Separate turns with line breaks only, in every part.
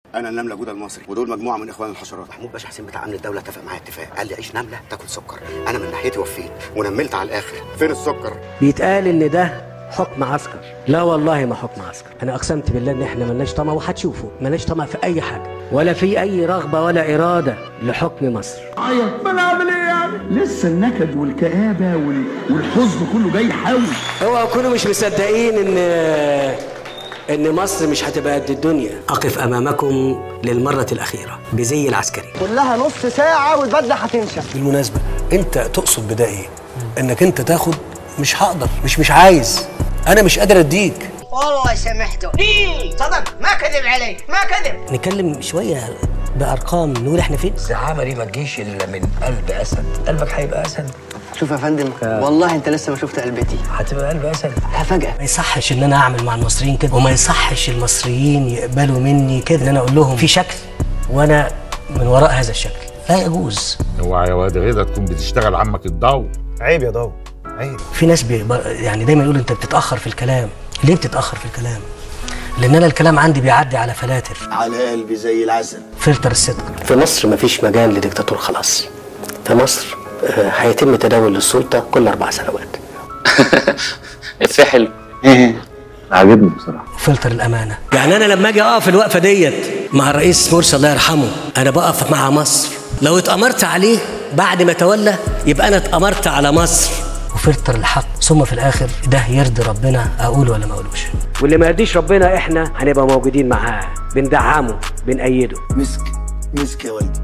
انا النمله جوده المصري ودول مجموعه من اخوان الحشرات
محمود باشا حسين بتاع امن الدوله اتفق معايا اتفاق قال لي عيش نمله تاكل سكر انا من ناحيتي وفيت ونملت على الاخر
فين السكر
بيتقال ان ده حكم عسكر لا والله ما حكم عسكر انا اقسمت بالله ان احنا ملناش طمع وهتشوفوا ملناش طمع في اي حاجه ولا في اي رغبه ولا اراده لحكم مصر
عيط ما نعمل ايه يعني لسه النكد والكآبة وال... والحزن كله جاي يحاول
اوعوا تكونوا مش مصدقين ان ان مصر مش هتبقى قد الدنيا اقف امامكم للمره الاخيره بزي العسكري
كلها نص ساعة والبدلة هتنشف
بالمناسبة انت تقصد بده ايه؟ انك انت تاخد مش هقدر مش مش عايز انا مش قادر اديك
والله سامحته ليه صدق ما كذب عليك ما كذب
نتكلم شويه بارقام نقول احنا فين
الزعامة دي ما تجيش إلا من قلب أسد قلبك هيبقى أسد
شوف يا فندم والله انت لسه ما شفت قلبتي
هتبقى قلب أسد
هفاجئك
ما يصحش ان انا اعمل مع المصريين كده وما يصحش المصريين يقبلوا مني كده ان انا اقول لهم في شكل وانا من وراء هذا الشكل لا يجوز
اوعى يا واد غيرة تكون بتشتغل عمك الضو
عيب يا ضو عيب
في ناس بي يعني دايما يقولوا انت بتتاخر في الكلام ليه بتتاخر في الكلام لان انا الكلام عندي بيعدي على فلاتر
على قلبي زي العسل
فلتر الصدق في مصر مفيش مجال لديكتاتور خلاص في مصر آه، هيتم تداول السلطه كل اربع سنوات
افيه حلو
عاجبني بصراحه
فلتر الامانه يعني انا لما اجي اقف الوقفه ديت مع الرئيس مرسي الله يرحمه انا بقف مع مصر لو اتامرت عليه بعد ما تولى يبقى انا اتامرت على مصر وفلتر الحق ثم في الاخر ده يرضي ربنا اقول ولا ما اقولوش واللي ما يرضيش ربنا احنا هنبقى موجودين معاه بندعمه بنأيده
مسك مسك يا والدي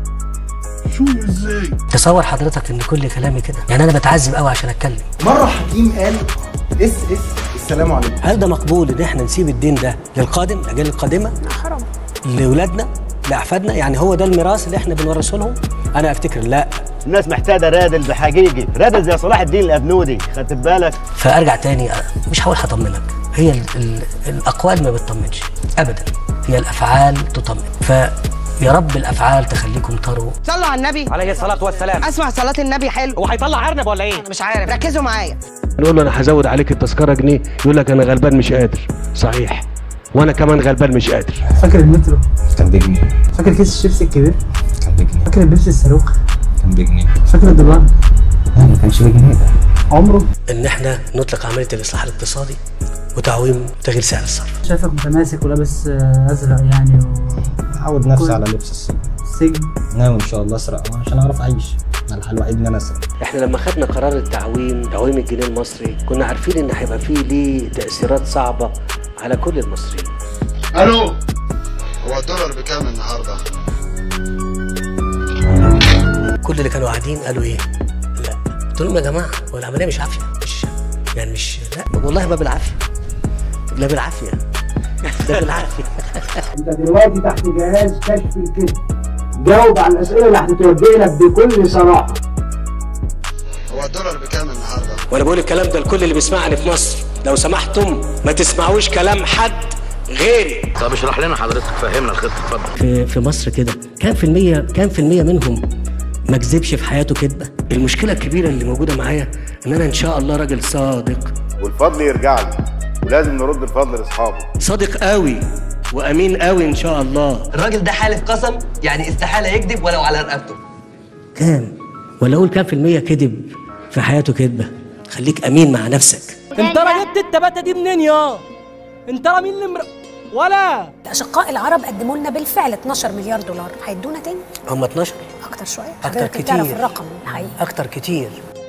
تصور حضرتك ان كل كلامي كده يعني انا بتعذب قوي عشان اتكلم
مرة حكيم قال اس اس السلام عليكم
هل ده مقبول ان احنا نسيب الدين ده للقادم الاجيال القادمه حرام لاولادنا لاحفادنا يعني هو ده الميراث اللي احنا بنورثه لهم انا افتكر لا
الناس محتاجه رادل بحقيقي رادل زي صلاح الدين الابنودي خدت بالك
فارجع تاني مش هقول هطمنك هي ال ال الاقوال ما بتطمنش ابدا هي الافعال تطمن فيا رب الافعال تخليكم تروا
صلوا على النبي
عليه الصلاه والسلام
اسمع صلاة النبي حلو
هو هيطلع ارنب ولا ايه
انا مش عارف ركزوا معايا
نقول له انا هزود عليك التذكره جنيه يقول لك انا غلبان مش قادر صحيح وانا كمان غلبان مش قادر
فاكر المترو
كان بجنيه
فاكر كيس الشيبسي الكبير
كان بجنيه
فاكر البيبسي الصاروخ
كان بجنيه
فاكر الدولار
لا ما كانش بجنيه ده
عمره
ان احنا نطلق عمليه الاصلاح الاقتصادي وتعويم وتغيير سعر الصرف
شايفك متماسك ولابس آه، ازرق يعني
أعود نفسي على لبس السجن
وسجن
ناوي إن شاء الله أسرق عشان أعرف أعيش أنا الحل الوحيد إن أنا أسرق
احنا لما خدنا قرار التعويم تعويم الجنيه المصري كنا عارفين ان هيبقى فيه ليه تاثيرات صعبه على كل المصريين
الو هو الدولار بكام النهارده
كل اللي كانوا قاعدين قالوا ايه لا قلت لهم يا جماعه هو العمليه مش عافيه مش يعني مش لا والله ما بالعافيه لا بالعافيه ده بالعافيه
انت دلوقتي تحت جهاز كشف الكذب جاوب على الاسئله اللي هتتوجه لك بكل صراحه
هو الدولار بكام النهارده
وانا بقول الكلام ده لكل اللي بيسمعني في مصر لو سمحتم ما تسمعوش كلام حد غيري
طب اشرح لنا حضرتك فهمنا الخطه اتفضل
في في مصر كده كام في المية كام في المية منهم ما كذبش في حياته كذبة المشكلة الكبيرة اللي موجودة معايا ان انا ان شاء الله راجل صادق
والفضل يرجع لي ولازم نرد الفضل لاصحابه
صادق قوي وامين قوي ان شاء الله
الراجل ده حالف قسم يعني استحالة يكذب ولو على رقبته
كام ولا اقول كام في المية كذب في حياته كذبة خليك امين مع نفسك
انت جبت التباتة دي منين يا انت مين اللي مر... ولا
الأشقاء العرب قدموا لنا بالفعل 12 مليار دولار هيدونا تاني
هم 12
أكتر شوية
اكتر
حضرتك تعرف
كتير
الرقم الحقيقي
اكتر كتير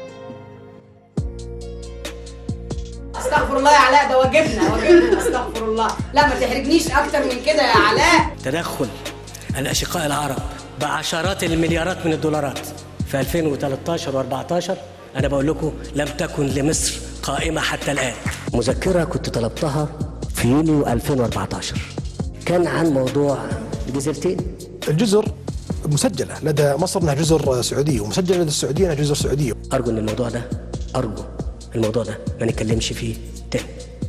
استغفر الله يا علاء ده واجبنا واجبنا استغفر الله لا ما تحرجنيش اكتر من كده يا علاء
تدخل الاشقاء العرب بعشرات المليارات من الدولارات في 2013 و14 انا بقول لكم لم تكن لمصر قائمه حتى الان مذكره كنت طلبتها في يونيو 2014 كان عن موضوع جزيرتين
الجزر مسجله لدى مصر انها جزر سعوديه ومسجله لدى السعوديه انها جزر سعوديه
ارجو ان الموضوع ده ارجو الموضوع ده ما نتكلمش فيه تاني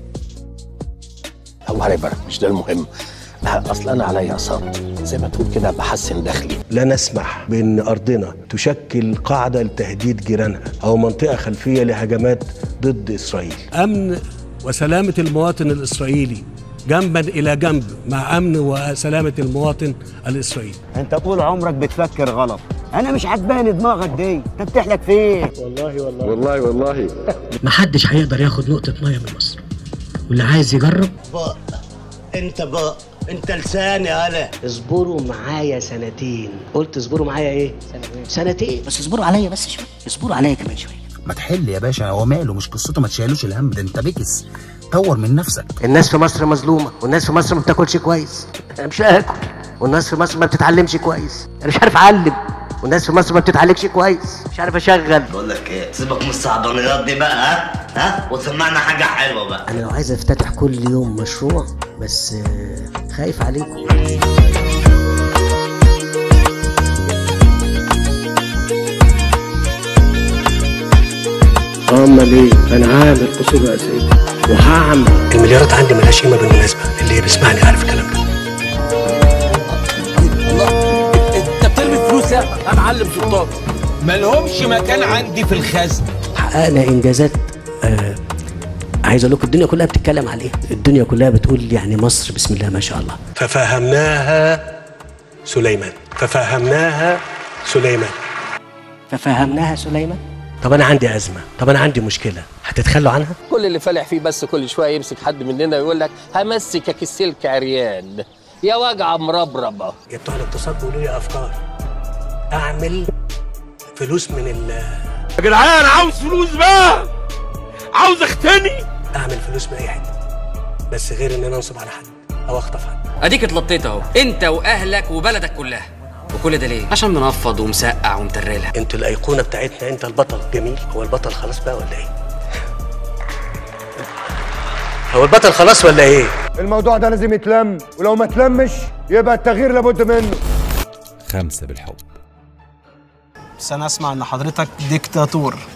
الله يبارك مش ده المهم لا أصل أنا عليا أقساط زي ما تقول كده بحسن دخلي
لا نسمح بان ارضنا تشكل قاعده لتهديد جيرانها او منطقه خلفيه لهجمات ضد اسرائيل امن وسلامه المواطن الاسرائيلي جنبا الى جنب مع امن وسلامه المواطن الاسرائيلي
انت طول عمرك بتفكر غلط انا مش عجباني دماغك دي انت بتحلك فين
والله والله
والله والله
محدش هيقدر ياخد نقطه ميه من مصر واللي عايز يجرب
بق انت بق انت لساني هلا اصبروا معايا سنتين قلت اصبروا معايا ايه سنتين سنتين
بس اصبروا عليا بس شويه اصبروا عليا كمان شويه
ما تحل يا باشا هو ماله مش قصته ما تشيلوش الهم ده انت بكس طور من نفسك
الناس في مصر مظلومه والناس في مصر ما بتاكلش كويس انا مش هاكل والناس في مصر ما بتتعلمش كويس انا مش عارف اعلم والناس في مصر ما بتتعالجش كويس مش عارف اشغل
بقول لك ايه سيبك من الصعبانيات دي بقى ها ها وسمعنا حاجه حلوه بقى
انا لو عايز افتتح كل يوم مشروع بس آه، خايف عليكم امال ايه انا عامل قصور رئاسيه وهعمل المليارات عندي ملهاش قيمه بالمناسبه اللي بيسمعني عارف الكلام ده
انت بترمي فلوس يا يا معلم سلطان مالهمش مكان عندي في الخزن
حققنا انجازات آه عايز اقول لكم الدنيا كلها بتتكلم عليه الدنيا كلها بتقول يعني مصر بسم الله ما شاء الله
ففهمناها سليمان ففهمناها سليمان
ففهمناها سليمان طب انا عندي ازمه طب انا عندي مشكله هتتخلوا عنها
كل اللي فالح فيه بس كل شويه يمسك حد مننا ويقول لك همسكك السلك عريان يا وجعه مربربه
يا بتوع الاقتصاد بيقولوا لي افكار اعمل فلوس من ال
يا جدعان عاوز فلوس بقى عاوز اختني
اعمل فلوس من اي حته بس غير ان انا انصب على حد او اخطف حد
اديك اتلطيت اهو انت واهلك وبلدك كلها وكل ده ليه عشان منفض ومسقع ومترلها
انتوا الايقونه بتاعتنا انت البطل جميل هو البطل خلاص بقى ولا ايه هو البطل خلاص ولا ايه
الموضوع ده لازم يتلم ولو ما تلمش يبقى التغيير لابد منه
خمسة بالحب
بس انا اسمع ان حضرتك ديكتاتور